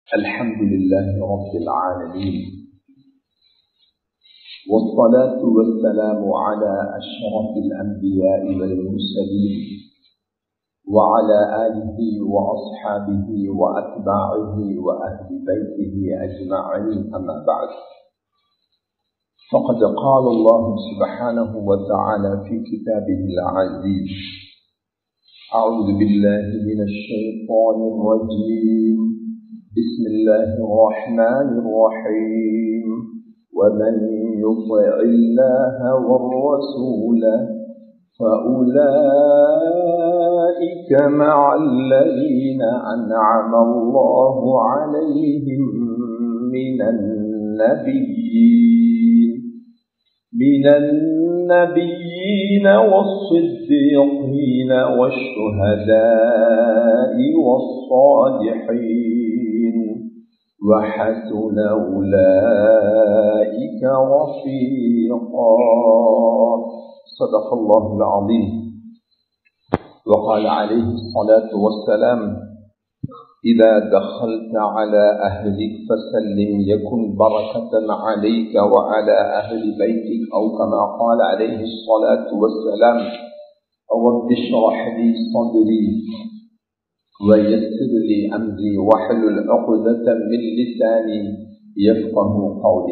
الحمد لله رب العالمين والصلاة والسلام على أشرف الأنبياء والمرسلين وعلى آله وأصحابه وأتباعه وأهل بيته أجمعين أما بعد فقد قال الله سبحانه وتعالى في كتابه العزيز أعوذ بالله من الشيطان الرجيم بسم الله الرحمن الرحيم ومن يطع الله والرسول فأولئك مع الذين أنعم الله عليهم من النبيين من النبيين والصديقين والشهداء والصالحين وحسن أولئك رفيقا صدق الله العظيم وقال عليه الصلاة والسلام إذا دخلت على أهلك فسلم يكن بركة عليك وعلى أهل بيتك أو كما قال عليه الصلاة والسلام رب اشرح لي صدري ويسر لي أمري واحلل عقدة من لساني يفقه قولي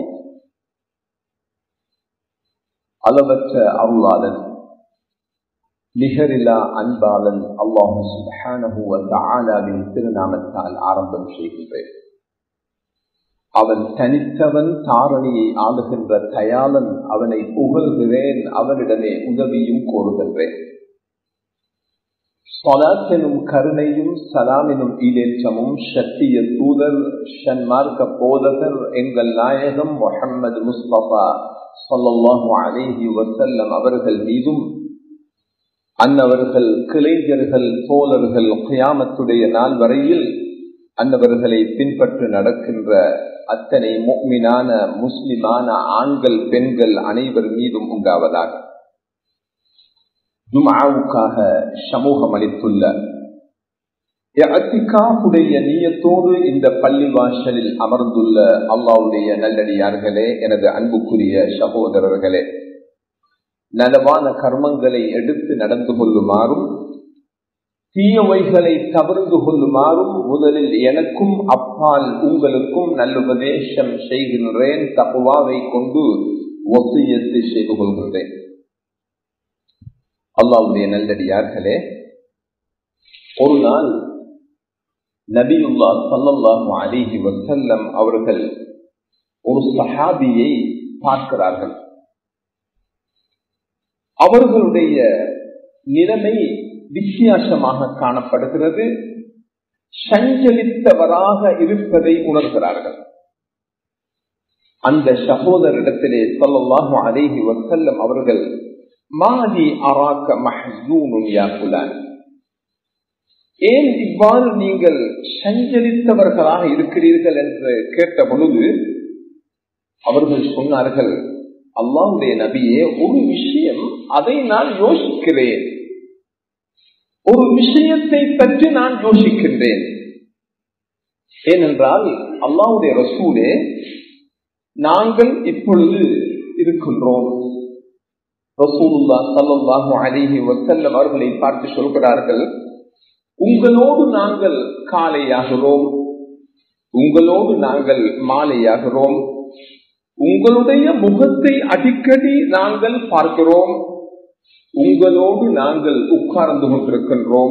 அளவற்ற அருளாளன் நிகரிலா அன்பாளன் அல்லாஹு சுபஹானஹுவின் திருநாமத்தால் ஆரம்பம் செய்கின்றேன் அவன் தனித்தவன் தாரணியை ஆளுகின்ற தயாளன் அவனை புகழ்கிறேன் அவனிடமே உதவியும் கோருகின்றேன் சொலாத்தெனும் கருணையும் சலாமெனும் ஈடேற்றமும் சத்திய தூதர் ஷன்மார்க்க போதகர் எங்கள் நாயகம் முகமது முஸ்தபா சொல்லல்லாஹு அலேஹி வசல்லம் அவர்கள் மீதும் அன்னவர்கள் கிளைஞர்கள் தோழர்கள் கியாமத்துடைய நாள் வரையில் அன்னவர்களை பின்பற்று நடக்கின்ற அத்தனை முக்மினான முஸ்லிமான ஆண்கள் பெண்கள் அனைவர் மீதும் உண்டாவதாக ஜுமாவுக்காக சமூகம் அளித்துள்ள அத்திகாவுடைய நீயத்தோடு இந்த பள்ளி வாசலில் அமர்ந்துள்ள அல்லாவுடைய நல்லடியார்களே எனது அன்புக்குரிய சகோதரர்களே நலவான கர்மங்களை எடுத்து நடந்து கொள்ளுமாறும் தீயவைகளை தவிர்த்து கொள்ளுமாறும் முதலில் எனக்கும் அப்பால் உங்களுக்கும் நல்லுபதேசம் செய்கின்றேன் தப்புவாவை கொண்டு ஒத்தியத்து செய்து கொள்கின்றேன் அல்லாவுடைய நல்லடியார்களே ஒரு நாள் நபியுல்லா சல்லாஹு அலிஹி வசல்லம் அவர்கள் ஒரு சஹாபியை பார்க்கிறார்கள் அவர்களுடைய நிலைமை வித்தியாசமாக காணப்படுகிறது சஞ்சலித்தவராக இருப்பதை உணர்கிறார்கள் அந்த சகோதரிடத்திலே சொல்லல்லாஹு அலேஹி வசல்லம் அவர்கள் மாதி அராக்க மஹூனும் யாக்குலான் ஏன் இவ்வாறு நீங்கள் சஞ்சலித்தவர்களாக இருக்கிறீர்கள் என்று கேட்ட பொழுது அவர்கள் சொன்னார்கள் அல்லாவுடைய நபியே ஒரு விஷயம் அதை நான் யோசிக்கிறேன் ஒரு விஷயத்தை பற்றி நான் யோசிக்கின்றேன் ஏனென்றால் அல்லாவுடைய ரசூலே நாங்கள் இப்பொழுது இருக்கின்றோம் ரசூலுல்லா சல்லாஹு அலிஹி வசல்லம் அவர்களை பார்த்து சொல்கிறார்கள் உங்களோடு நாங்கள் காலையாகிறோம் உங்களோடு நாங்கள் மாலையாகிறோம் உங்களுடைய முகத்தை அடிக்கடி நாங்கள் பார்க்கிறோம் உங்களோடு நாங்கள் உட்கார்ந்து கொண்டிருக்கின்றோம்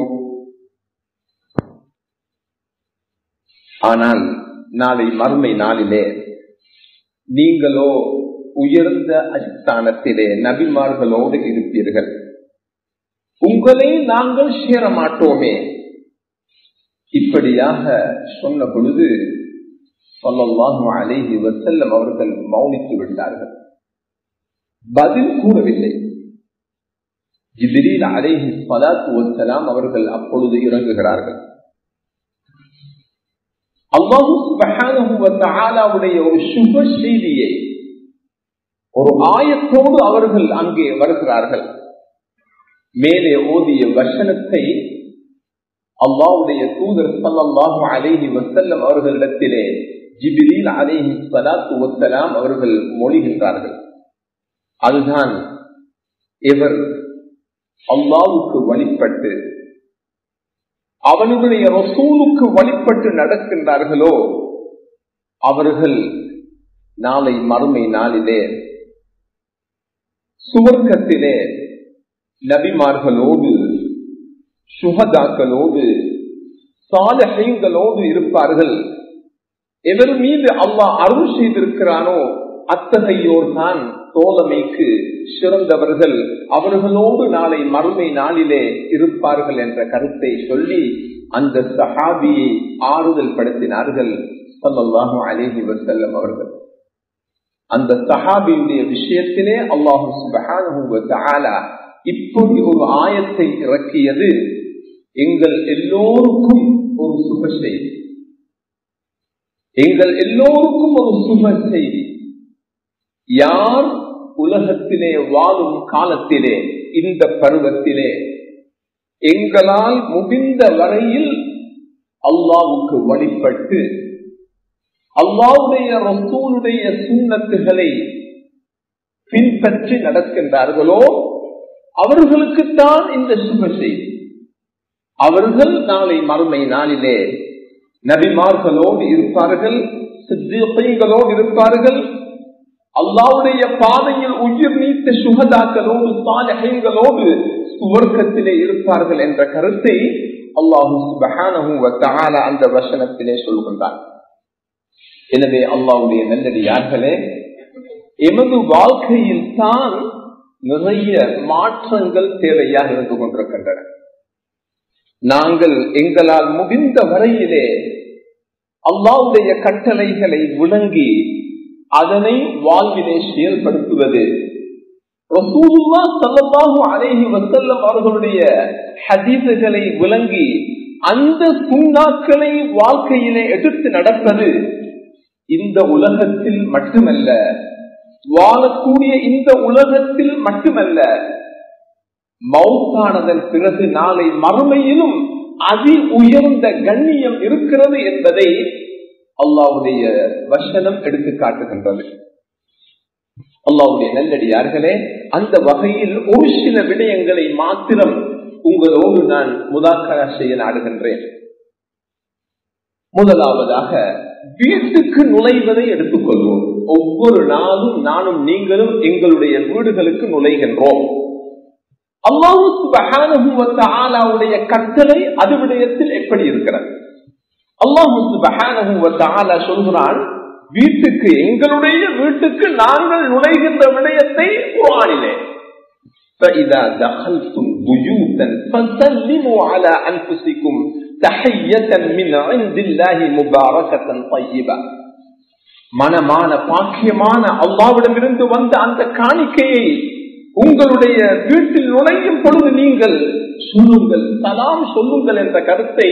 ஆனால் நாளை மறுமை நாளிலே நீங்களோ உயர்ந்த அஸ்தானத்திலே நபிமார்களோடு இருப்பீர்கள் உங்களை நாங்கள் சேர மாட்டோமே இப்படியாக சொன்ன பொழுது சொல்லல்லாஹு அலேஹி வசல்லம் அவர்கள் மௌனித்து விட்டார்கள் பதில் கூறவில்லை ஜிபிரில் அலேஹி சலாத்து வசலாம் அவர்கள் அப்பொழுது இறங்குகிறார்கள் அல்லாஹுடைய ஒரு சுப செய்தியை ஒரு ஆயத்தோடு அவர்கள் அங்கே வருகிறார்கள் மேலே ஓதிய வசனத்தை அல்லாவுடைய தூதர் சல்லாஹு அலேஹி வசல்லம் அவர்களிடத்திலே ஜிபிரில் அலேஹி சலாத்து வசலாம் அவர்கள் மொழிகின்றார்கள் அதுதான் இவர் அல்லாவுக்கு வழிபட்டு அவனுடைய ரசூலுக்கு வழிபட்டு நடக்கின்றார்களோ அவர்கள் நாளை மறுமை நாளிலே சுவர்க்கத்திலே நபிமார்களோடு சுகதாக்களோடு சாதகைகளோடு இருப்பார்கள் எவர் மீது அவ்வா அருள் செய்திருக்கிறானோ அத்தகையோர் தான் தோழமைக்கு சிறந்தவர்கள் அவர்களோடு நாளை மறுமை நாளிலே இருப்பார்கள் என்ற கருத்தை சொல்லி அந்த சஹாபியை ஆறுதல் படுத்தினார்கள் சல்லாஹூ அலேஹி வசல்லம் அவர்கள் அந்த சஹாபியுடைய விஷயத்திலே அல்லாஹு சுபஹான இப்படி ஒரு ஆயத்தை இறக்கியது எங்கள் எல்லோருக்கும் ஒரு சுப செய்தி எங்கள் எல்லோருக்கும் ஒரு சுப செய்தி யார் உலகத்திலே வாழும் காலத்திலே இந்த பருவத்திலே எங்களால் முடிந்த வரையில் அல்லாவுக்கு வழிபட்டு அல்லாவுடைய ரசூலுடைய சுண்ணத்துகளை பின்பற்றி நடக்கின்றார்களோ அவர்களுக்குத்தான் இந்த சுப செய்தி அவர்கள் நாளை மறுமை நாளிலே நபிமார்களோடு இருப்பார்கள் சித்திகளோடு இருப்பார்கள் அல்லாவுடைய பாதையில் உயிர் நீத்த சுகதாக்களோடு சாலகைகளோடு சுவர்க்கத்திலே இருப்பார்கள் என்ற கருத்தை அல்லாஹு அந்த வசனத்திலே சொல்கின்றார் எனவே அல்லாவுடைய நல்லடியார்களே எமது வாழ்க்கையில் தான் நிறைய மாற்றங்கள் தேவையாக இருந்து கொண்டிருக்கின்றன நாங்கள் எங்களால் முடிந்த வரையிலே அல்லாவுடைய கட்டளைகளை விளங்கி அதனை வாழ்விலே செயல்படுத்துவது அலேஹி வசல்லம் அவர்களுடைய ஹதீசுகளை விளங்கி அந்த சுண்ணாக்களை வாழ்க்கையிலே எடுத்து நடப்பது இந்த உலகத்தில் மட்டுமல்ல வாழக்கூடிய இந்த உலகத்தில் மட்டுமல்ல மௌத்தானதன் பிறகு நாளை மறுமையிலும் அதி உயர்ந்த கண்ணியம் இருக்கிறது என்பதை அல்லாவுடைய வசனம் எடுத்து காட்டுகின்றது அல்லாவுடைய நல்லடியார்களே அந்த வகையில் ஒரு சில விடயங்களை மாத்திரம் உங்களோடு நான் முதாக்கரா செய்ய நாடுகின்றேன் முதலாவதாக வீட்டுக்கு நுழைவதை எடுத்துக்கொள்வோம் ஒவ்வொரு நாளும் நானும் நீங்களும் எங்களுடைய வீடுகளுக்கு நுழைகின்றோம் அல்லாஹுடைய கட்டளை அது விடயத்தில் எப்படி இருக்கிறது அல்லாஹு சொல்கிறான் வீட்டுக்கு எங்களுடைய வீட்டுக்கு நாங்கள் நுழைகின்ற விடயத்தை குரானிலே فإذا دخلتم بيوتا فسلموا على أنفسكم تحية من عند الله مباركة طيبة மனமான பாக்கியமான அல்லாவிடமிருந்து வந்த அந்த காணிக்கையை உங்களுடைய வீட்டில் நுழையும் பொழுது நீங்கள் சொல்லுங்கள் சலாம் சொல்லுங்கள் என்ற கருத்தை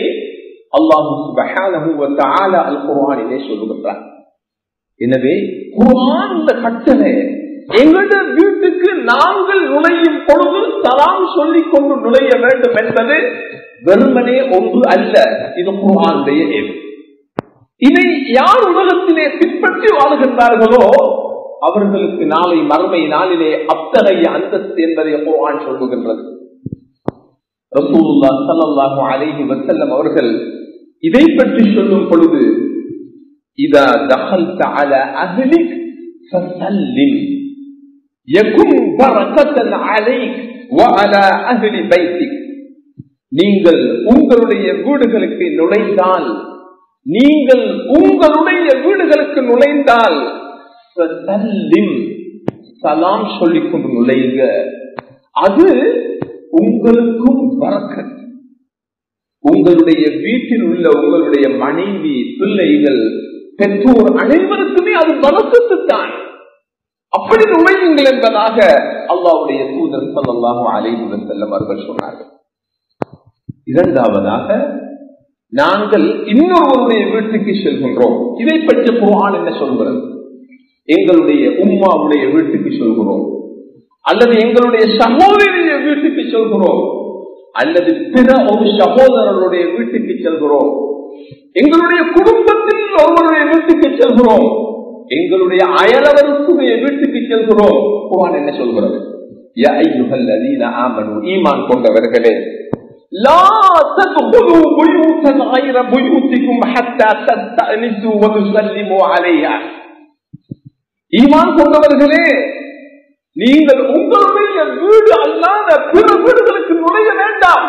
அல்லாஹு அல் குர்ஆனிலே சொல்லுகின்றார் எனவே குர்ஆன் இந்த கட்டளை எங்களுடைய வீட்டுக்கு நாங்கள் நுழையும் பொழுது சலாம் சொல்லிக் கொண்டு நுழைய வேண்டும் என்பது வெறுமனே ஒன்று அல்ல இது குர்ஆனுடைய ஏவு இதை யார் உலகத்திலே பின்பற்றி வாழுகின்றார்களோ அவர்களுக்கு நாளை மறுமை நாளிலே அத்தகைய அந்தஸ்து என்பதை குர்ஆன் சொல்லுகின்றது ரசூலுல்லாஹ் ஸல்லல்லாஹு அலைஹி வஸல்லம் அவர்கள் இதை பற்றி சொல்லும் பொழுது இதா தகல்த அலா அஹ்லிக் ஃபஸல்லிம் யகுன் பரக்கத்தன் அலைக் வ அலா அஹ்லி பைத்திக் நீங்கள் உங்களுடைய வீடுகளுக்கு நுழைந்தால் நீங்கள் உங்களுடைய வீடுகளுக்கு நுழைந்தால் சலாம் சொல்லிக் கொண்டு நுழைங்க அது உங்களுக்கும் வரக்கத் உங்களுடைய வீட்டில் உள்ள உங்களுடைய மனைவி பிள்ளைகள் பெற்றோர் அனைவருக்குமே அது வரக்கத்து தான் அப்படி நுழையுங்கள் என்பதாக அல்லாவுடைய தூதர் சல்லாஹூ அலைவுடன் செல்லம் அவர்கள் சொன்னார்கள் இரண்டாவதாக நாங்கள் இன்னொருவருடைய வீட்டுக்கு செல்கின்றோம் இதை பற்றி குரான் என்ன சொல்கிறது எங்களுடைய உம்மாவுடைய வீட்டுக்கு சொல்கிறோம் அல்லது எங்களுடைய சகோதரிய வீட்டுக்கு சொல்கிறோம் அல்லது பிற ஒரு சகோதரருடைய வீட்டுக்கு செல்கிறோம் எங்களுடைய குடும்பத்தில் ஒருவருடைய வீட்டுக்கு செல்கிறோம் எங்களுடைய அயலவருக்குடைய வீட்டுக்கு செல்கிறோம் குரான் என்ன சொல்கிறது யா அய்யுஹல் லதீன ஆமனு ஈமான் கொண்டவர்களே لا تدخلوا بيوتا غير بيوتكم حتى تستأنسوا وتسلموا عليها ஈமான் கொண்டவர்களே நீங்கள் உங்களுடைய வீடு அல்லாத பிற வீடுகளுக்கு நுழைய வேண்டாம்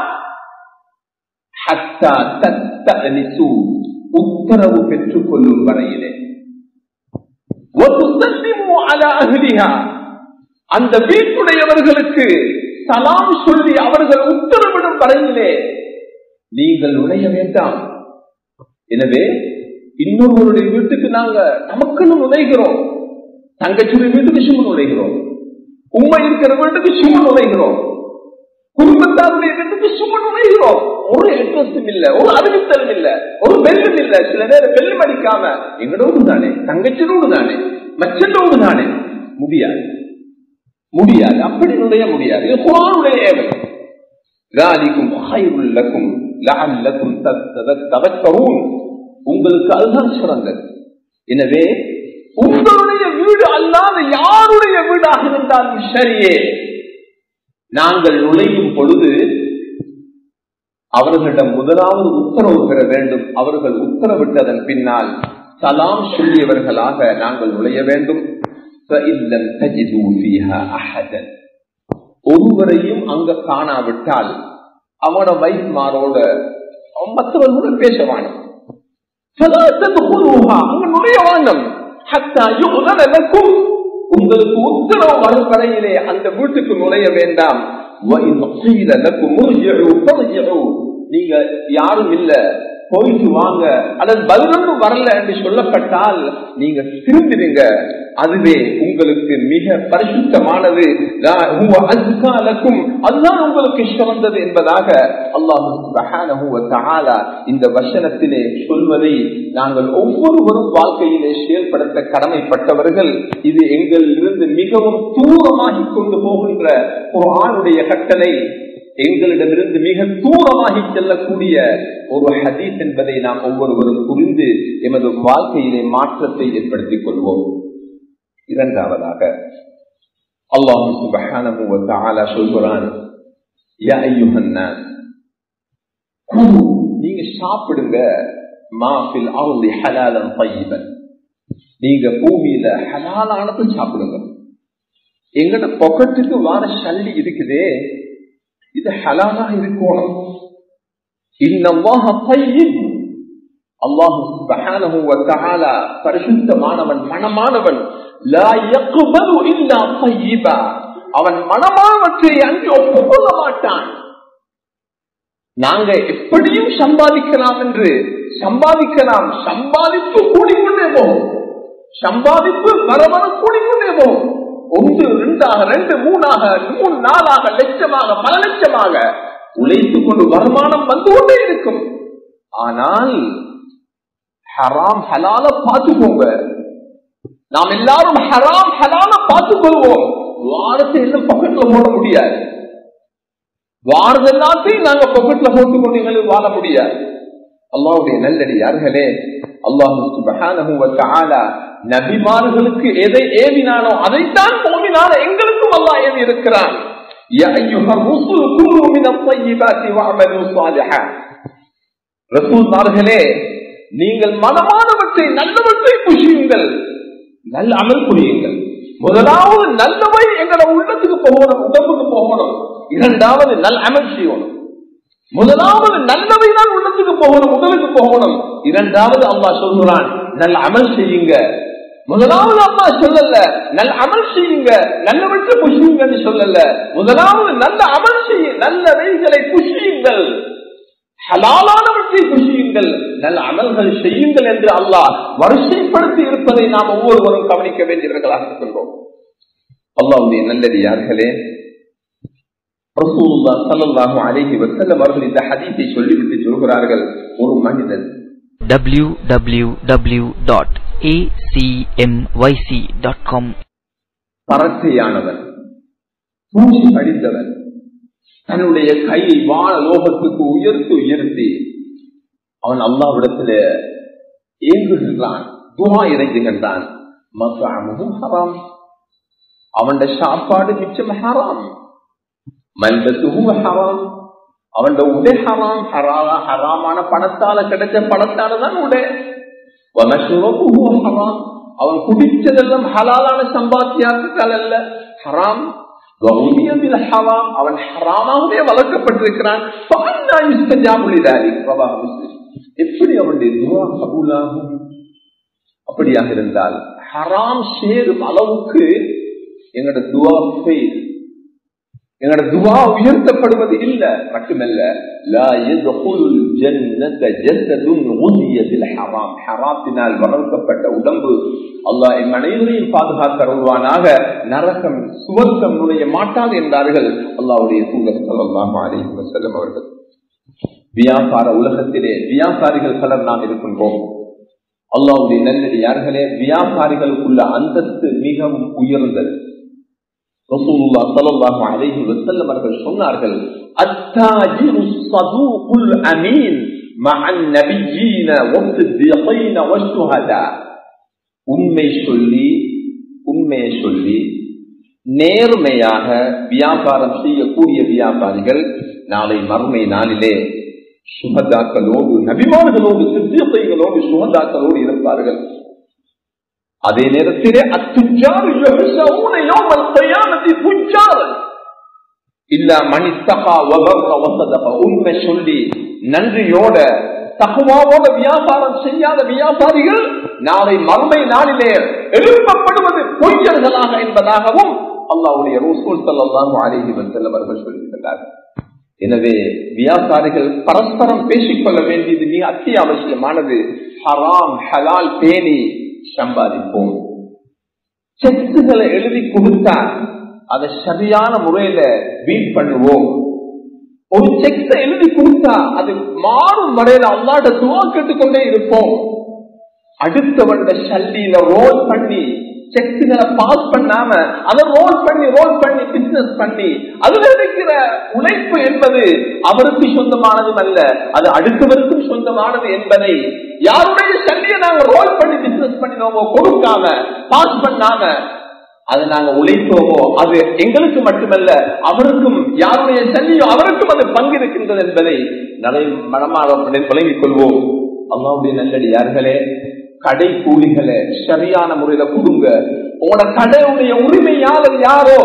ஹத்தா தத்தனிசு உத்தரவு பெற்றுக் கொள்ளும் வரையிலே وَتُسَلِّمُوا عَلَى أَهْلِهَا. அந்த வீட்டுடையவர்களுக்கு சலாம் சொல்லி அவர்கள் உத்தரவிடும் வரையிலே நீங்கள் நுழைய வேண்டாம் எனவே இன்னொருவருடைய வீட்டுக்கு நாங்க நமக்குன்னு நுழைகிறோம் தங்கச்சியுடைய வீட்டுக்கு சும்மா நுழைகிறோம் உண்மை இருக்கிற வீட்டுக்கு சும்மா நுழைகிறோம் குடும்பத்தாருடைய வீட்டுக்கு சும்மா நுழைகிறோம் ஒரு இன்ட்ரெஸ்டும் இல்ல ஒரு அறிவித்தலும் இல்ல ஒரு வெல்லும் இல்ல சில நேரம் வெல்லும் அடிக்காம எங்களோடு தானே தங்கச்சியோடு தானே மச்சனோடு தானே முடியாது முடியாது அப்படி நுழைய முடியாது இது குரானுடைய ஏவல் ذَلِكُمْ خَيْرٌ لَكُمْ لَعَلَّكُمْ تَذَكَّرُونَ உங்களுக்கு அதுதான் சிறந்தது எனவே உங்களுடைய வீடு அல்லாத யாருடைய வீடாக இருந்தாலும் சரியே நாங்கள் நுழையும் பொழுது அவர்களிடம் முதலாவது உத்தரவு பெற வேண்டும் அவர்கள் உத்தரவிட்டதன் பின்னால் சலாம் சொல்லியவர்களாக நாங்கள் நுழைய வேண்டும் فَإِنْ لَمْ تَجِدُوا فِيهَا أَحَدًا ஒருவரையும் அங்க காணாவிட்டால் அவனோட வைஃப்மாரோட மற்றவர்களோட பேசவான அங்க நுழைய வாங்கம் உங்களுக்கு உத்தரவு வரும் கடையிலே அந்த வீட்டுக்கு நுழைய வேண்டாம் நீங்க யாரும் இல்ல போயிட்டு வாங்க அதன் பதிலொன்று வரல என்று சொல்லப்பட்டால் நீங்க திரும்பிடுங்க அதுவே உங்களுக்கு மிக பரிசுத்தமானது அதுதான் உங்களுக்கு சிறந்தது என்பதாக அல்லாஹு இந்த வசனத்திலே சொல்வதை நாங்கள் ஒவ்வொருவரும் வாழ்க்கையிலே செயல்படுத்த கடமைப்பட்டவர்கள் இது எங்களிலிருந்து மிகவும் தூரமாகி கொண்டு போகின்ற ஒரு ஆணுடைய கட்டளை எங்களிடமிருந்து மிக தூரமாகி செல்லக்கூடிய ஒரு ஹதீஸ் என்பதை நாம் ஒவ்வொருவரும் புரிந்து எமது வாழ்க்கையிலே மாற்றத்தை ஏற்படுத்திக் கொள்வோம் இரண்டாவதாக அல்லாஹு சுபஹானஹு வ தஆலா சொல்கிறான் யா அய்யுஹன்னாஸ் குலு நீங்க சாப்பிடுங்க மா ஃபில் அர்தி ஹலாலன் தய்யிபன் நீங்க பூமியில ஹலாலானது சாப்பிடுங்க எங்கட பொக்கெட்டுக்கு வார சல்லி இருக்குதே இது ஹலாலாக இருக்கணும் இன்னமாக பையின் அல்லாஹு சுபஹானஹு வ தஆலா பரிசுத்தமானவன் மனமானவன் லா யக்பலு இல்லா தய்யிபா அவன் மனமானவற்றை அங்கு ஒப்புக்கொள்ள மாட்டான் நாங்க எப்படியும் சம்பாதிக்கலாம் என்று சம்பாதிக்கலாம் சம்பாதிப்பு கூடிக்கொண்டே போகும் சம்பாதிப்பு வர வர கூடிக்கொண்டே போகும் ஒன்று ரெண்டாக ரெண்டு மூணாக மூணு நாளாக லட்சமாக பல லட்சமாக உழைத்துக் கொண்டு வருமானம் வந்து கொண்டே இருக்கும் ஆனால் ஹராம் ஹலால பார்த்துக்கோங்க நாம் எல்லாரும் ஹராம் ஹலால பார்த்துக் கொள்வோம் வாரத்தை எல்லாம் பக்கெட்ல போட முடியாது வாரது எல்லாத்தையும் நாங்க பக்கெட்ல போட்டுக் கொண்டு எங்களுக்கு வாழ முடியாது அல்லாவுடைய நல்லடி யார்களே அல்லாஹு நபிமார்களுக்கு எதை ஏவினானோ அதைத்தான் போவினான எங்களுக்கும் அல்லாஹ் ஏவி இருக்கிறான் ரசூல்மார்களே நீங்கள் மனமானவற்றை நல்லவற்றை புஷியுங்கள் நல்ல அமல் புரியுங்கள் முதலாவது நல்லவை எங்களோட உள்ளத்துக்கு போகணும் உடம்புக்கு போகணும் இரண்டாவது நல் அமல் செய்யணும் முதலாவது நல்லவை தான் உள்ளத்துக்கு போகணும் உடலுக்கு போகணும் இரண்டாவது அம்மா சொல்கிறான் நல் அமல் செய்யுங்க முதலாவது அம்மா சொல்லல நல் அமல் செய்யுங்க நல்லவற்றை புஷியுங்கன்னு சொல்லல முதலாவது நல்ல அமல் செய்ய நல்லவைகளை புஷியுங்கள் ஹலாலானவற்றை புஷியுங்கள் நல்ல அமல்கள் செய்யுங்கள் என்று அல்லாஹ் வரிசைப்படுத்தி இருப்பதை நாம் ஒவ்வொருவரும் கவனிக்க வேண்டியவர்களாக இருக்கின்றோம் அல்லாவுடைய நல்லது யார்களே அழகி வசல்லம் அவர்கள் இந்த ஹதீஸை சொல்லிவிட்டு சொல்கிறார்கள் ஒரு மனிதன் www.acmyc.com பரட்டையானவன் பூசி படித்தவன் தன்னுடைய கையை வான லோகத்துக்கு உயர்த்தி உயர்த்தி அவன் அல்லாவிடத்துல ஏங்குகின்றான் துவா இறைக்குகின்றான் மசாமுகும் ஹராம் அவன் சாப்பாடு மிச்சம் ஹராம் மல்பத்துகும் ஹராம் அவன் உடை ஹராம் ஹராமா ஹராமான பணத்தால கிடைச்ச பணத்தால தான் உடை ஹராம் அவன் குடிச்சதெல்லாம் ஹலாலான சம்பாத்தியாத்தால் அல்ல ஹராம் ஹராம் அவன் ஹராமாகவே வளர்க்கப்பட்டிருக்கிறான் எப்படி அவனுடைய துவா கபூலாகும் அப்படியாக இருந்தால் ஹராம் சேரும் அளவுக்கு எங்களோட துவா ஃபெயில் எங்களோட துவா உயர்த்தப்படுவது இல்ல மட்டுமல்ல ஹராத்தினால் வளர்க்கப்பட்ட உடம்பு அல்லாஹ் என் அனைவரையும் பாதுகாத்தருள்வானாக நரகம் சுவர்க்கம் நுழைய மாட்டாது என்றார்கள் அல்லாவுடைய தூதர் சொல்லலாம் செல்லும் அவர்கள் வியாபார உலகத்திலே வியாபாரிகள் பலர் நாம் இருக்கின்றோம் அல்லாவுடைய நல்லது யார்களே வியாபாரிகளுக்குள்ள அந்தஸ்து மிகவும் உயர்ந்தது ரசூலுல்லா ஸல்லல்லாஹு அலைஹி வஸல்லம் அவர்கள் சொன்னார்கள் அத்தாஜிரு ஸதூகுல் அமீன் மஅ النبيين والصديقين والشهداء உண்மை சொல்லி உண்மையை சொல்லி நேர்மையாக வியாபாரம் செய்யக்கூடிய வியாபாரிகள் நாளை மறுமை நாளிலே சுகதாக்களோடு நபிமார்களோடு சித்தியத்தைகளோடு சுகதாக்களோடு இருப்பார்கள் அதே நேரத்திலே அத்துஜார் இல்ல மணித்தகா வசதக உண்மை சொல்லி நன்றியோட தகுவாவோட வியாபாரம் செய்யாத வியாபாரிகள் நாளை மறுமை நாளிலே எழுப்பப்படுவது பொய்யர்களாக என்பதாகவும் அல்லாவுடைய ரசூல் சல்லாஹு அலிஹி வசல்லம் அவர்கள் சொல்லியிருக்கிறார்கள் எனவே வியாபாரிகள் பரஸ்பரம் பேசிக்கொள்ள வேண்டியது மிக அத்தியாவசியமானது ஹராம் ஹலால் பேணி சம்பாதிப்போம் செக்குகளை எழுதி கொடுத்தா அதை சரியான முறையில வீட் பண்ணுவோம் ஒரு செக்ஸை எழுதி கொடுத்தா அது மாறும் வரையில அல்லாட துவா கேட்டுக்கொண்டே இருப்போம் அடுத்தவண்ட சல்லியில ரோல் பண்ணி செக்குகளை பாஸ் பண்ணாம அதை ரோல் பண்ணி ரோல் பண்ணி பிசினஸ் பண்ணி அதுல இருக்கிற உழைப்பு என்பது அவருக்கு சொந்தமானதும் அல்ல அது அடுத்தவருக்கும் சொந்தமானது என்பதை யாருடைய சல்லியை நாங்க ரோல் பண்ணி பிசினஸ் பண்ணினோமோ கொடுக்காம பாஸ் பண்ணாம அதை நாங்க உழைத்தோமோ அது எங்களுக்கு மட்டுமல்ல அவருக்கும் யாருடைய சல்லியோ அவருக்கும் அது பங்கு இருக்கின்றது என்பதை நிறைய மனமாக விளங்கிக் கொள்வோம் அம்மாவுடைய நல்லடி யார்களே கடை கூலிகளை சரியான முறையில கொடுங்க உங்களோட கடையுடைய உரிமையாளர் யாரோ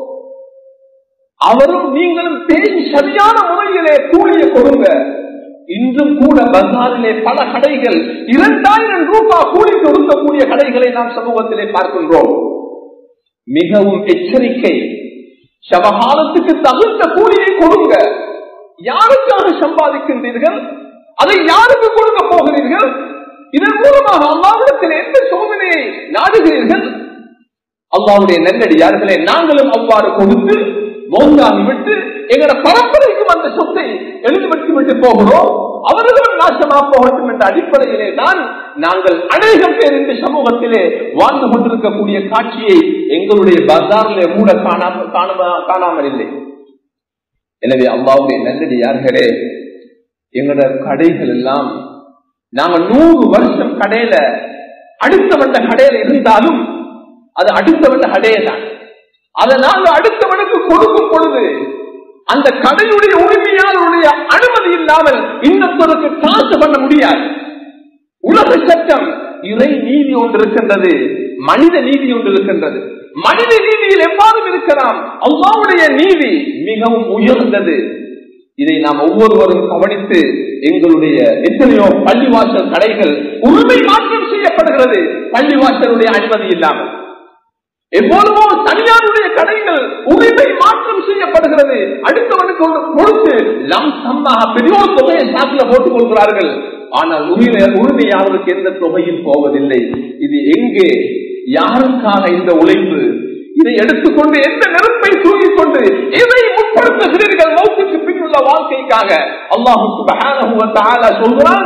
அவரும் நீங்களும் பேசி சரியான முறையிலே கூலியை கொடுங்க இன்றும் கூட பஜாரிலே பல கடைகள் இரண்டாயிரம் ரூபாய் கூலி கொடுக்கக்கூடிய கடைகளை நாம் சமூகத்திலே பார்க்கின்றோம் மிகவும் எச்சரிக்கை சமகாலத்துக்கு தகுந்த கூலியை கொடுங்க யாருக்காக சம்பாதிக்கின்றீர்கள் அதை யாருக்கு கொடுக்க போகிறீர்கள் இதன் மூலமாக அல்லாவிடத்தில் எந்த சோதனையை நாடுகிறீர்கள் அல்லாவுடைய நெல்லடியார்களே நாங்களும் அவ்வாறு கொடுத்து மோந்தாகி விட்டு எங்களோட பரம்பரைக்கும் அந்த சொத்தை எழுதிவிட்டு விட்டு போகிறோம் அவர்களும் நாசமா போகட்டும் என்ற அடிப்படையிலே தான் நாங்கள் அநேகம் பேர் இந்த சமூகத்திலே வாழ்ந்து கொண்டிருக்கக்கூடிய காட்சியை எங்களுடைய பஜாரிலே கூட காணாமல் காணாமல் இல்லை எனவே அல்லாவுடைய நல்லது யார்களே எங்களோட கடைகள் எல்லாம் நாங்க நூறு வருஷம் கடையில அடுத்தவண்ட கடையில இருந்தாலும் அது அடுத்தவண்ட கடையை தான் அதை நாங்க அடுத்தவனுக்கு கொடுக்கும் பொழுது அந்த கடையுடைய உரிமையாளருடைய அனுமதி இல்லாமல் இன்னொருத்தருக்கு காசு பண்ண முடியாது உலக சட்டம் இறை நீதி ஒன்று இருக்கின்றது மனித நீதி ஒன்று இருக்கின்றது மனித நீதியில் எவ்வாறு இருக்கலாம் அவ்வாவுடைய நீதி மிகவும் உயர்ந்தது இதை நாம் ஒவ்வொருவரும் கவனித்து எங்களுடைய எத்தனையோ பள்ளிவாசல் கடைகள் உரிமை மாற்றம் செய்யப்படுகிறது பள்ளிவாசலுடைய அனுமதி இல்லாமல் எவ்வளவோ தனியாருடைய கடைகள் உரிமை மாற்றம் செய்யப்படுகிறது அடுத்தவனுக்கு கொடுத்து லம் சம்மாக பெரிய தொகையை சாக்கில போட்டுக் கொள்கிறார்கள் ஆனால் உரிமை உரிமையாளருக்கு எந்த தொகையும் போவதில்லை இது எங்கே யாருக்காக இந்த உழைப்பு இதை எடுத்துக்கொண்டு எந்த நெருப்பை தூங்கிக் கொண்டு எதை முற்படுத்துகிறீர்கள் மௌத்துக்கு பின்னுள்ள வாழ்க்கைக்காக அல்லாஹு சொல்கிறான்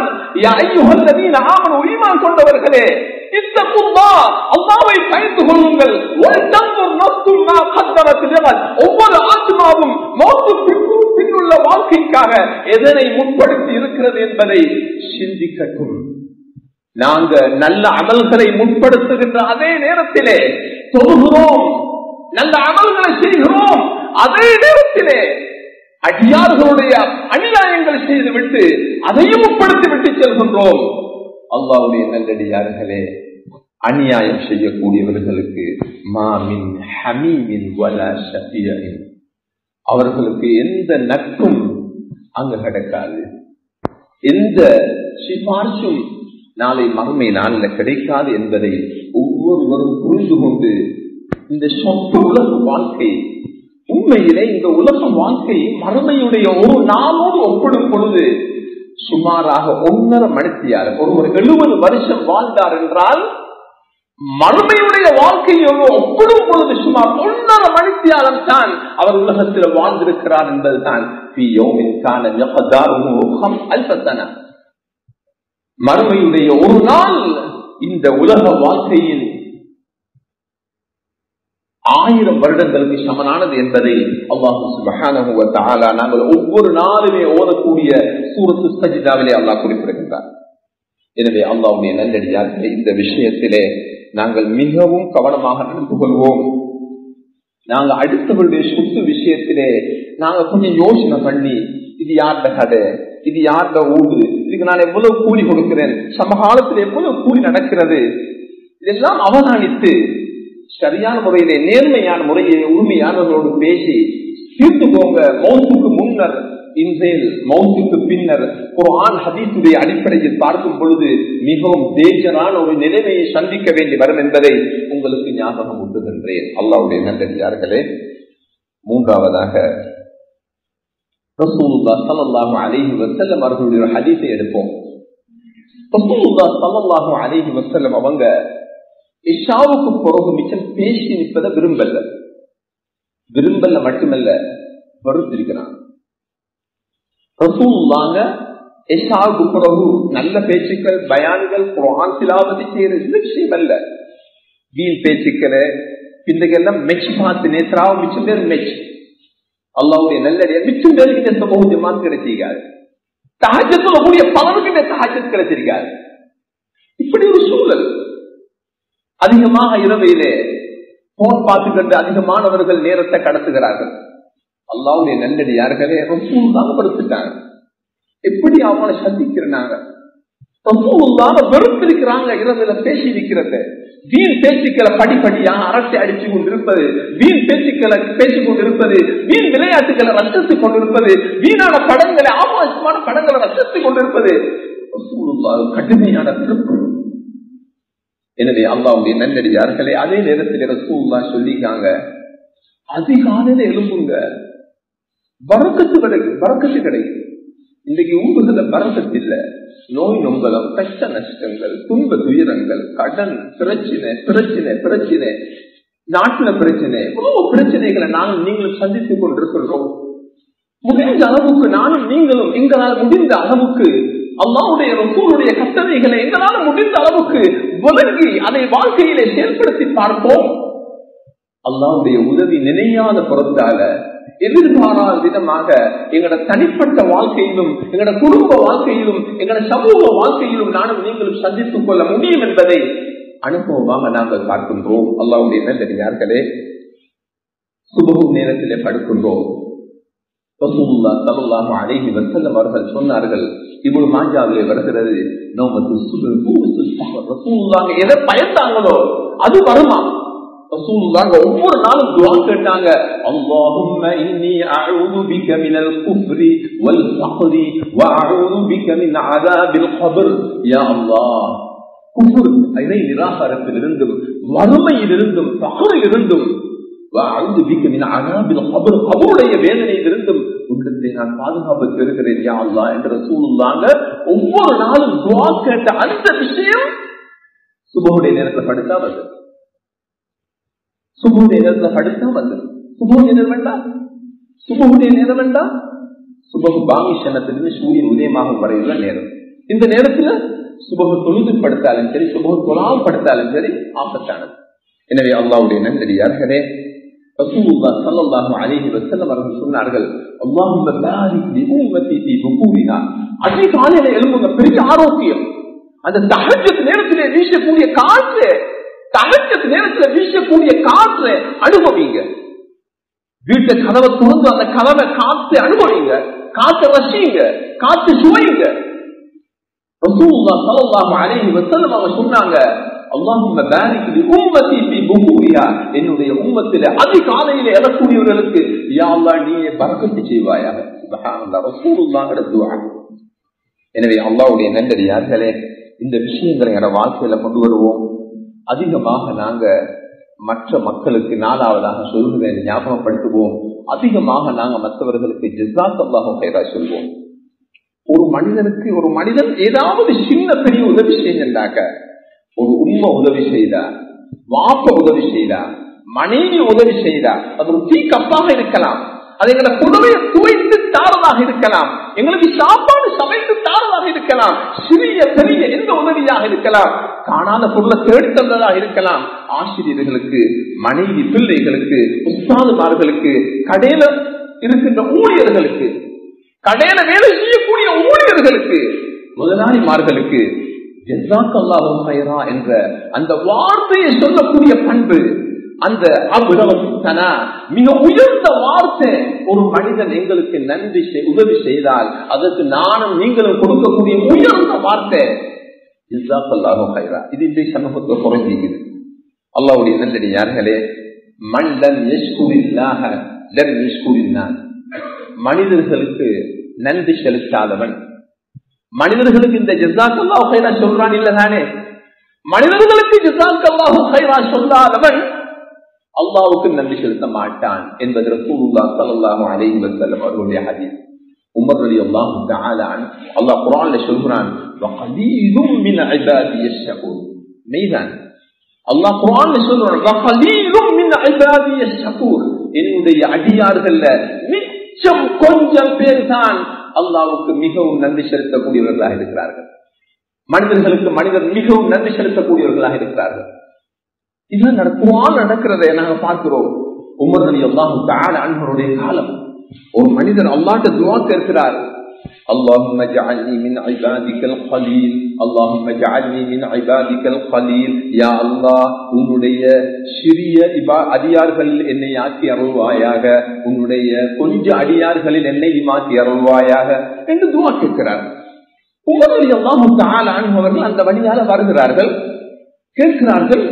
ஈமான் கொண்டவர்களே அல்லாவை பயந்து கொள்ளுங்கள் ஒவ்வொரு ஆத்மாவும் மௌத்துக்கு வாழ்க்கைக்காக எதனை முற்படுத்தி இருக்கிறது என்பதை சிந்திக்கட்டும் நாங்க நல்ல அமல்களை முற்படுத்துகின்ற அதே நேரத்திலே தொழுகிறோம் நல்ல அமல்களை செய்கிறோம் அதே நேரத்திலே அடியார்களுடைய அநியாயங்கள் செய்துவிட்டு அதையும் முற்படுத்தி விட்டு செல்கின்றோம் அல்லாவுடைய நல்லடியார்களே அநியாயம் செய்யக்கூடியவர்களுக்கு மாமின் ஹமீமின் வல ஷபியின் அவர்களுக்கு எந்த நட்பும் அங்கு கிடைக்காது எந்த சிபார்சும் நாளை மறுமை நாளில் கிடைக்காது என்பதை ஒவ்வொருவரும் புரிந்து கொண்டு இந்த சொந்த உலக வாழ்க்கை உண்மையிலே இந்த உலக வாழ்க்கை மறுமையுடைய ஒரு நாளோடு ஒப்பிடும் பொழுது சுமாராக ஒன்னரை மணித்தியார் ஒருவர் எழுபது வருஷம் வாழ்ந்தார் என்றால் மறுமையுடைய வாழ்க்கையோடு ஒப்பிடும் பொழுது சுமார் ஒன்னரை மணித்தியாலம் தான் அவர் உலகத்தில் வாழ்ந்திருக்கிறார் என்பதுதான் மறுமையுடைய ஒரு நாள் இந்த உலக வாழ்க்கையில் ஆயிரம் வருடங்களுக்கு சமனானது என்பதை அல்லாஹு நாங்கள் ஒவ்வொரு நாளுமே ஓதக்கூடிய சூரத்து சஜிதாவிலே அல்லாஹ் குறிப்பிடுகின்றார் எனவே அல்லாவுடைய நல்லடியார்களே இந்த விஷயத்திலே நாங்கள் மிகவும் கவனமாக நடந்து கொள்வோம் நாங்க அடுத்தவருடைய சொத்து விஷயத்திலே நாங்க கொஞ்சம் யோசனை பண்ணி இது யார்ட கடை இது யார்ட ஊடு இதுக்கு நான் எவ்வளவு கூலி கொடுக்கிறேன் சமகாலத்தில் எவ்வளவு கூலி நடக்கிறது இதெல்லாம் அவதானித்து சரியான முறையிலே நேர்மையான முறையிலே உரிமையானவர்களோடு பேசி தீர்த்து போங்க மௌத்துக்கு முன்னர் இன்றையில் மௌத்துக்கு பின்னர் ஒரு ஆண் ஹதீசுடைய அடிப்படையில் பார்க்கும் பொழுது மிகவும் டேஞ்சரான ஒரு நிலைமையை சந்திக்க வேண்டி வரும் என்பதை உங்களுக்கு ஞாபகம் ஊட்டுகின்றேன் அல்லாவுடைய நல்லடியார்களே மூன்றாவதாக ரசூலுல்லா சல்லாஹு அலிஹி வசல்லம் அவர்களுடைய ஹதீஸை எடுப்போம் ரசூலுல்லா சல்லாஹு அலிஹி வசல்லம் அவங்க இஷாவுக்கு பிறகு மிச்சம் பேசி நிற்பதை விரும்பல விரும்பல மட்டுமல்ல வருத்திருக்கிறான் ரசூல்லாங்க இஷாவுக்கு பிறகு நல்ல பேச்சுக்கள் பயான்கள் குரான் சிலாவதி செய்யறது விஷயம் அல்ல வீண் பேச்சுக்களை பின்னுக்கெல்லாம் மெச் பார்த்து நேற்றாவும் மிச்சம் பேர் மெச் அல்லாவுடைய நல்லடிய மிச்சம் பேருக்கு இந்த பகுதியமாக கிடைச்சிருக்காரு தாஜத்துல கூடிய பலருக்கு தாஜத் கிடைச்சிருக்காரு இப்படி ஒரு சூழல் அதிகமாக இரவையிலே போன் பார்த்துக்கிட்டு அதிகமானவர்கள் நேரத்தை கடத்துகிறார்கள் அல்லாவுடைய நல்லடி யார்களே ரசூல்லாக படுத்துட்டாங்க எப்படி அவங்களை சந்திக்கிறாங்க ரசூல்லாக வெறுத்திருக்கிறாங்க இரவுல பேசி இருக்கிறது வீண் பேச்சுக்களை படிப்படியாக அரசை அடிச்சு கொண்டிருப்பது வீண் பேச்சுக்களை பேசிக் கொண்டிருப்பது வீண் விளையாட்டுகளை ரசித்துக் கொண்டிருப்பது வீணான படங்களை ஆபாசமான படங்களை ரசித்துக் கொண்டிருப்பது கடுமையான திருப்பு எனவே அல்லாவுடைய நல்லடியார்களே அதே நேரத்தில் ரசூல்லா சொல்லிக்காங்க அதிகாலையில எழுப்புங்க வரக்கத்து கிடைக்கும் வரக்கத்து கிடைக்கும் இன்னைக்கு உங்குகள வரக்கத்து இல்ல நோய் நொங்கலம் கஷ்ட நஷ்டங்கள் துன்ப துயரங்கள் கடன் பிரச்சனை பிரச்சனை பிரச்சனை நாட்டுல பிரச்சனை எவ்வளவு பிரச்சனைகளை நானும் நீங்களும் சந்தித்துக் கொண்டிருக்கின்றோம் முடிந்த அளவுக்கு நானும் நீங்களும் எங்களால் முடிந்த அளவுக்கு அல்லாவுடைய ரசூலுடைய கட்டளைகளை எங்களால் முடிந்த அளவுக்கு விளங்கி அதை வாழ்க்கையிலே செயல்படுத்தி பார்ப்போம் அல்லாவுடைய உதவி நினையாத பொருத்தால எதிர்பாராத விதமாக எங்களோட தனிப்பட்ட வாழ்க்கையிலும் எங்களோட குடும்ப வாழ்க்கையிலும் எங்களோட சமூக வாழ்க்கையிலும் நானும் நீங்களும் சந்தித்துக் கொள்ள முடியும் என்பதை அனுபவமாக நாங்கள் பார்க்கின்றோம் அல்லாவுடைய நல்லடியார்களே சுபகும் நேரத்திலே படுக்கின்றோம் அவர்கள் சொன்னார்கள் இவ்வளவு மாஞ்சாவிலே வருகிறது எதை பயந்தாங்களோ அது வருமா ஒவ்வொரு நாளும் துவா கேட்டாங்க அல்லாஹும்ம இன்னி அஊது பிக மினல் குஃப்ரி வல் ஃபக்ரி வ அஊது பிக மின் அஸாபில் கப்ர் யா அல்லாஹ் குஃப்ர் இறை நிராகாரத்திலிருந்தும் வறுமையிலிருந்தும் ஃபக்ரிலிருந்தும் அவருடைய வேதனையிலிருந்தும் உள்ளத்தை நான் பாதுகாப்பு பெறுகிறேன் யா அல்லா என்ற சூழ்நிலாங்க ஒவ்வொரு நாளும் துவா கேட்ட அந்த விஷயம் சுபகுடைய நேரத்தில் படுத்தா வந்து சுபகுடைய நேரத்தில் படுத்தா வந்து சுபகுடைய நேரம் வேண்டாம் சுபகுடைய நேரம் வேண்டாம் சுபகு பாமிஷனத்திலிருந்து சூரியன் உதயமாக வரையுள்ள நேரம் இந்த நேரத்துல சுபகு தொழுது படுத்தாலும் சரி சுபகு தொழாமல் படுத்தாலும் சரி ஆபத்தானது எனவே அல்லாவுடைய நன்றி யார்களே ரசூலுல்லாஹ் ஸல்லல்லாஹு அலைஹி வஸல்லம் அவர்கள் சொன்னார்கள் அல்லாஹும்ம பாரிக் லி உம்மத்தி ஃபீ புகூரினா அதிகாலையில எழும்புங்க பெரிய ஆரோக்கியம் அந்த தஹஜ்ஜத் நேரத்திலே வீசக்கூடிய காற்று தஹஜ்ஜத் நேரத்துல வீசக்கூடிய காற்று அனுபவிங்க வீட்டை கதவை திறந்து அந்த கதவை காத்து அனுபவிங்க காற்றை ரசிங்க காத்து சுவைங்க ரசூலுல்லாஹ் ஸல்லல்லாஹு அலைஹி வஸல்லம் அவங்க சொன்னாங்க அல்லாஹும்ம பாரிக் லி உம்மத்தி ஃபீ புகூரிஹா என்னுடைய உம்மத்திலே அதிகாலையிலே எழக்கூடியவர்களுக்கு யா அல்லாஹ் நீயே பரக்கத்து செய்வாயாக சுப்ஹானல்லாஹ் ரசூலுல்லாஹ்வோட துஆ எனவே அல்லாஹ்வுடைய நல்லடியார்களே இந்த விஷயங்களை என வாழ்க்கையில கொண்டு வருவோம் அதிகமாக நாங்க மற்ற மக்களுக்கு நாலாவதாக சொல்கிறேன் ஞாபகப்படுத்துவோம் அதிகமாக நாங்க மற்றவர்களுக்கு ஜிசாத் அல்லாஹும் கைரா சொல்வோம் ஒரு மனிதனுக்கு ஒரு மனிதன் ஏதாவது சின்ன பெரிய உதவி செய்தாக்க ஒரு உண்மை உதவி செய்தா வாப்ப உதவி செய்தா மனைவி உதவி செய்தா அது ஒரு தீ கப்பாக இருக்கலாம் அது எங்களை புடவையை துவைத்து தாரதாக இருக்கலாம் எங்களுக்கு சாப்பாடு சமைத்து தாரதாக இருக்கலாம் சிறிய பெரிய எந்த உதவியாக இருக்கலாம் காணாத பொருளை தேடி தந்ததாக இருக்கலாம் ஆசிரியர்களுக்கு மனைவி பிள்ளைகளுக்கு உஸ்தாதுமார்களுக்கு கடையில இருக்கின்ற ஊழியர்களுக்கு கடையில வேலை செய்யக்கூடிய ஊழியர்களுக்கு முதலாளிமார்களுக்கு என்ற அந்த வார்த்தையை சொல்லக்கூடிய பண்பு அந்த அவ்வளவுத்தனா மிக உயர்ந்த வார்த்தை ஒரு மனிதன் எங்களுக்கு நன்றி செய்- உதவி செய்தால் அதற்கு நானும் நீங்களும் கொடுக்கக்கூடிய உயர்ந்த வார்த்தை ஜிஸாக்கல்லாஹு ஹைரா. இது இன்றைய சமூகத்தை குறைஞ்சிக்குது அல்லாவுடைய நல்லடியார்களே மண்டன் யஷ்குரில்லாஹ லம் யஷ்குரின்னாஸ். மனிதர்களுக்கு நன்றி செலுத்தாதவன் மனிதர்களுக்கு இந்த ஜிஸாக்கல்லாஹு ஹைரா சொல்றான் இல்லதானே மனிதர்களுக்கு ஜிஸாக்கல்லாஹு ஹைரா சொல்லாதவன் அல்லாவுக்கு நன்றி செலுத்த மாட்டான் என்பது ரசூலுல்லாஹ் ஸல்லல்லாஹு அலைஹி வஸல்லம் அவர்களுடைய ஹதீஸ் உமர் ரலியல்லாஹு தஆலா அன்ஹு அல்லாஹ் குர்ஆன்ல சொல்றான் வகலீலும் மின் இபாதிய ஷகூர் மெய்தான் அல்லாஹ் குர்ஆன்ல சொல்றான் வகலீலும் மின் இபாதிய ஷகூர் என்னுடைய அடியார்கள்ல மிச்சம் கொஞ்சம் பேர் தான் அல்லாஹ்வுக்கு மிகவும் நன்றி செலுத்தக்கூடியவர்களாக இருக்கிறார்கள் மனிதர்களுக்கு மனிதர் மிகவும் நன்றி செலுத்தக்கூடியவர்களாக இருக்கிறார்கள் இதெல்லாம் நடக்குவான் நடக்கிறதை நாங்க பார்க்கிறோம் உமர் அலி அல்லாஹு தாழ அன்பருடைய காலம் ஒரு மனிதர் அல்லாட்ட துவா கேட்கிறார் اللهم اجعلني من عبادك القليل اللهم اجعلني من عبادك القليل يا الله உன்னுடைய சிறிய இபா- அடியார்களில் என்னை ஆக்கி அருள்வாயாக உன்னுடைய கொஞ்ச அடியார்களில் என்னை மாற்றி அருள்வாயாக என்று துவா கேட்கிறார் உமர் அலி அல்லாஹு தாழ அவர்கள் அந்த வழியால வருகிறார்கள் கேட்கிறார்கள்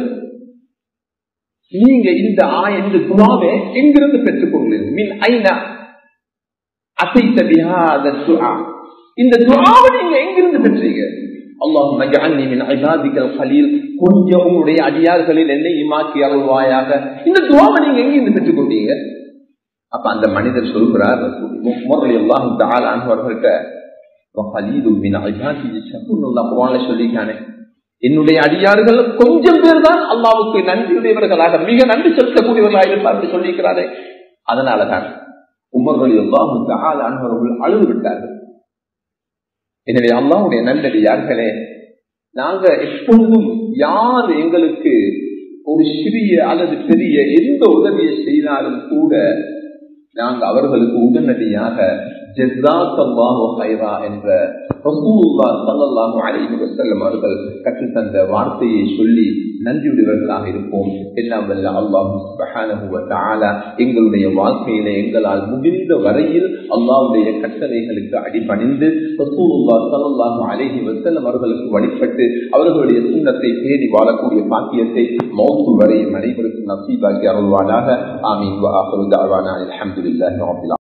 நீங்க இந்த ஆய இந்த துவாவை எங்கிருந்து பெற்றுக் கொள்ளுங்கள் மின் ஐநா அசைத்த பிஹாத துஆ இந்த துஆவை நீங்க எங்கிருந்து பெற்றீங்க அல்லாஹும்ம ஜஅல்னி மின் இபாதிக்கல் கலீல் கொஞ்சம் உங்களுடைய அடியார்களில் என்னை இமாக்கி அருள்வாயாக இந்த துவாவை நீங்க எங்கிருந்து பெற்றுக் கொண்டீங்க அப்ப அந்த மனிதர் சொல்கிறார் முரளி அல்லாஹு தஆலா அவர்கள்ட்ட وقليل من عبادي الشكور அல்லாஹ் குர்ஆன்ல சொல்லிட்டானே என்னுடைய அடியார்கள் கொஞ்சம் பேர் தான் அல்லாவுக்கு நன்றியுடையவர்களாக மிக நன்றி செலுத்தக்கூடியவர்களாக இருப்பார் என்று சொல்லியிருக்கிறாரே அதனாலதான் உமர்கள் எல்லாம் அனுபவர்கள் அழுது விட்டார்கள் எனவே அல்லாவுடைய நல்லடியார்களே நாங்க எப்பொழுதும் யார் எங்களுக்கு ஒரு சிறிய அல்லது பெரிய எந்த உதவியை செய்தாலும் கூட நாங்க அவர்களுக்கு உடனடியாக ஜெஸாக்கல்லாஹு ஹைரா என்ற ரசூலுல்லாஹ் ஸல்லல்லாஹு அலைஹி வஸல்லம் அவர்கள் கற்றுத்தந்த வார்த்தையை சொல்லி நன்றியுடையவர்களாக இருப்போம் எல்லாம் வல்ல அல்லாஹ் சுப்ஹானஹு வ தஆலா எங்களுடைய வாழ்க்கையில எங்களால் முடிந்த வரையில் அல்லாஹ்வுடைய கட்டளைகளுக்கு அடிபணிந்து ரசூலுல்லாஹ் ஸல்லல்லாஹு அலைஹி வஸல்லம் அவர்களுக்கு வழிபட்டு அவர்களுடைய சுண்ணத்தை தேடி வாழக்கூடிய பாக்கியத்தை மௌத்து வரை அனைவருக்கும் நசீபாக்கி அருள்வானாக ஆமீன் வ ஆஃபிரு தஅவானா அல்ஹம்துலில்லாஹி ரப்பில்